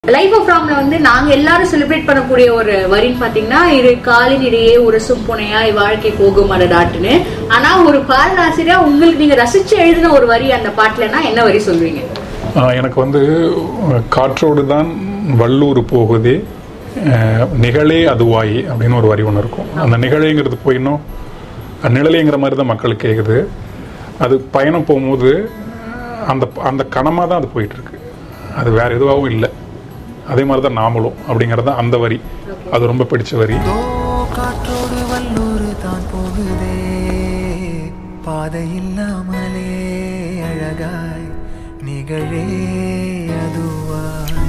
life of ராம்ல வந்து நாங்க எல்லாரும் செலிப்ரேட் பண்ணக்கூடிய ஒரு வரின்னு பாத்தீங்கன்னா இரு காலின் இடையே உரசும் புனையாய் வாழ்க்கை போகும் அடடாட்டுன்னு ஆனா ஒரு பாடலாசிரியா உங்களுக்கு நீங்க ரசிச்சு எழுதின ஒரு வரி அந்த பாட்டுலன்னா என்ன வரி சொல்வீங்க ஆஹ் எனக்கு வந்து அஹ், காற்றோடு தான் வள்ளூர் போகுதே அஹ், நிழலே அதுவாயி அப்படின்னு ஒரு வரி ஒன்று இருக்கும் அந்த நிகழேங்கிறது போயினும் நிழலேங்கிற மாதிரி தான் மக்களுக்கு கேட்குது அது பயணம் போகும்போது அந்த அந்த கணமாக தான் அது போயிட்டு இருக்கு அது வேற எதுவாகவும் இல்லை அதே மாதிரி தான் நாமளும் அப்படிங்கிறது தான் அந்த வரி அது ரொம்ப பிடிச்ச வரி தோ காற்றோடு வல்லூர் தான் போகுதே பாதை இல்லாமலே அழகாய் நிகழே அதுவா